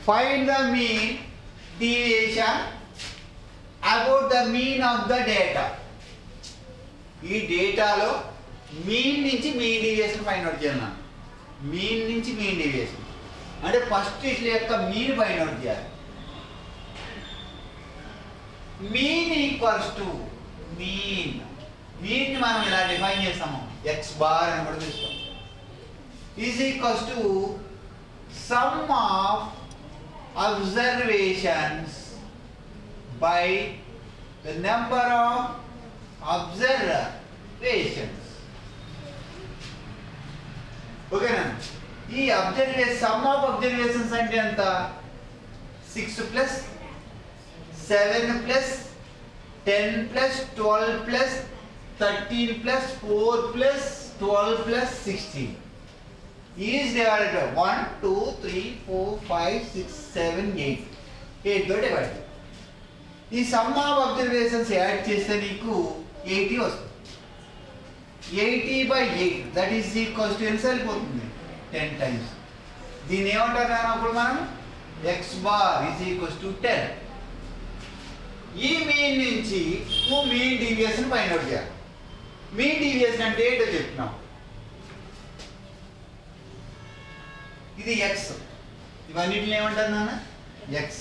find the mean deviation about the mean of the data ఈ డేటాలో mean నుంచి mean deviation find out చేయాలి mean నుంచి mean deviation అంటే ఫస్ట్ ఇట్ల యొక్క మీన్ ఫైండ్ అవుట్ చేయాలి mean equals to mean mean మనం ఇలా డిఫైన్ చేస్తాము ఎక్స్ బార్ అని కూడా తీస్తాం is equals to sum of observations by the number of observations ఓకేనా ఈ అబ్జర్వేషన్ సమ్ ఆఫ్ అబ్జర్వేషన్స్ అంటే ఎంత six plus seven plus ten plus twelve plus thirteen plus four plus twelve plus sixteen is divided one two three four five six seven eight ఎయిట్తో divide ఈ sum of observations add చేస్తే నీకు eighty వస్తుంది eighty by eight that is equals to ఎంత సరిపోతుంది ten times దీన్ని ఏమంటారు నాన్న అప్పుడు మనం X bar is equals to ten ఈ మీన్ నుంచి నువ్వు మీన్ డీవియేషన్ ఫైండ్ అవుట్ చేయాలి మీన్ డీవియేషన్ అంటే ఏంటో చెప్తున్నాం ఇది ఎక్స్ ఇవన్నిటిని ఏమంటారు నాన్న ఎక్స్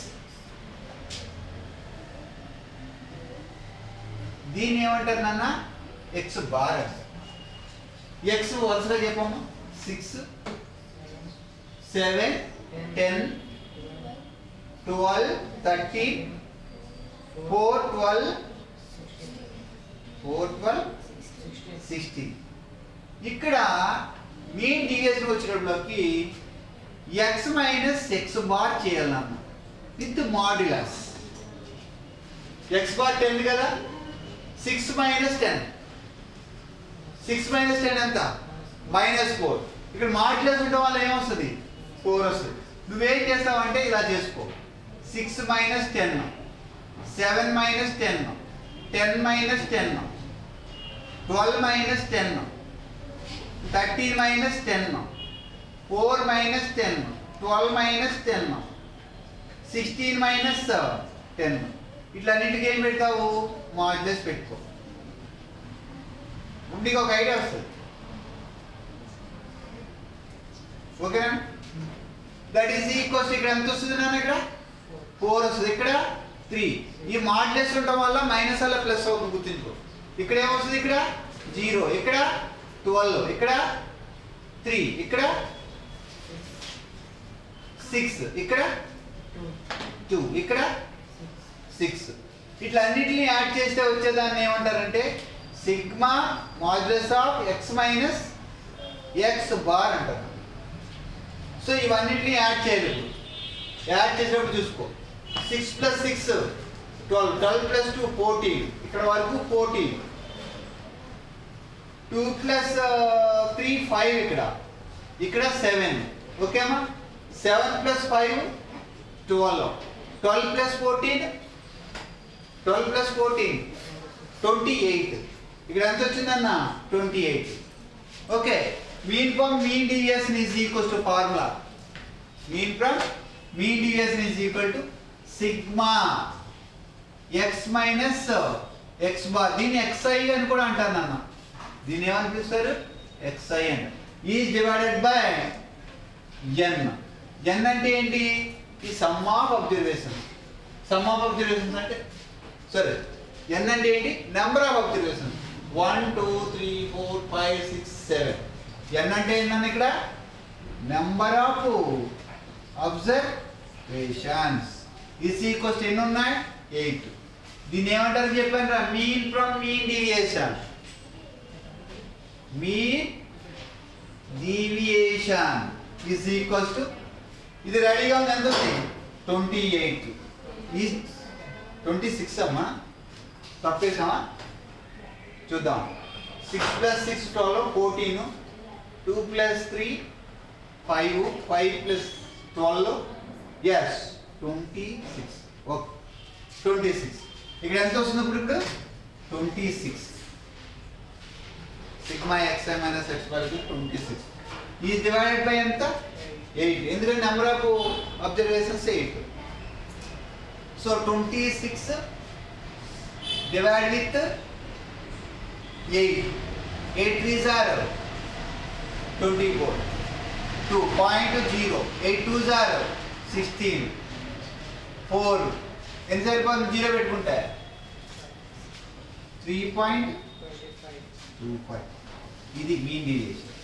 దీన్ని ఏమంటారు నాన్న ఎక్స్ బార్ ఎక్స్ వరుసగా చెప్పమ్మా six seven ten twelve thirteen four twelve four twelve sixteen ఇక్కడ మీన్ డివిజన్ వచ్చినప్పటికి ఎక్స్ మైనస్ ఎక్స్ బార్ చేయాలన్న with modulus X bar ten కదా six minus ten six minus ten ఎంత మైనస్ ఫోర్ ఇక్కడ modulus ఉండడం వల్ల ఏమొస్తుంది ఫోర్ వస్తుంది నువ్వేం చేస్తావంటే ఇలా చేసుకో six minus ten seven minus ten ten minus ten twelve minus ten thirteen minus ten four minus ten twelve minus ten sixteen minus ten ఇట్లన్నింటికి ఏం పెడతావు మాడ్యులస్ పెట్టుకో ఉండికి ఒక ఐడియా వస్తుంది ఓకేనా దట్ ఈస్ ఈక్వల్స్ ఇక్కడ ఎంత వస్తుంది నాన్న ఇక్కడ ఫోర్ వస్తుంది ఇక్కడ త్రీ ఈ మాడ్యులస్ ఉండటం వల్ల మైనస్ వల్ల ప్లస్ అవుతుంది గుర్తుంచుకో ఇక్కడ ఏమొస్తుంది ఇక్కడ జీరో ఇక్కడ ట్వెల్వ్ ఇక్కడ త్రీ ఇక్కడ సిక్స్ ఇక్కడ టూ ఇక్కడ సిక్స్ ఇట్లా అన్నిటిని యాడ్ చేస్తే వచ్చేదాన్ని ఏమంటారంటే sigma modulus of X minus X bar అంటారు సో ఇవన్నిటిని యాడ్ చేయలేదు యాడ్ చేసేటప్పుడు చూసుకో six plus six twelve twelve plus two fourteen ఇక్కడ వరకు fourteen two plus three five ఇక్కడ ఇక్కడ సెవెన్ ఓకేమా seven plus five twelve twelve plus fourteen twelve plus fourteen twenty eight ఇక్కడ ఎంత వచ్చిందన్న twenty eight okay mean from mean deviation is equals to formula mean from mean deviation is equal to sigma X minus X bar దీన్ని XI అని కూడా అంటారు నాన్న దీన్ని ఏమని పిలుస్తారు ఎక్స్ఐ అని is divided by N N అంటే ఏంటి ఈ sum of observation sum of observations అంటే సరే ఎన్ అంటే ఏంటి number of observation one two three four five six seven N అంటే ఏంటన్న ఇక్కడ number of observations is equals ఎన్ని ఉన్నాయి ఎయిట్ దీన్ని ఏమంటారు చెప్పాను రా mean from mean deviation mean deviation is equals to ఇది రెడీగా ఉంది ఎంత ఉంది ట్వంటీ ఎయిట్ ఈ ట్వంటీ సిక్స్ అమ్మా తప్పేసామా చూద్దాం six plus six twelve fourteen two plus three five five plus twelve is twenty six okay twenty six ఇక్కడ ఎంత వస్తుంది ఇప్పుడు ఇక్కడ twenty six sigma X I minus X by twenty six ఈ డివైడెడ్ బై ఎంత ఎయిట్ ఎందుకంటే number of observations eight so twenty six divide with eight eight threes are twenty four two point zero eight two జార్ sixteen four ఎంత సరిపోతుంది zero పెట్టుకుంటే three point two five ఇది mean deviation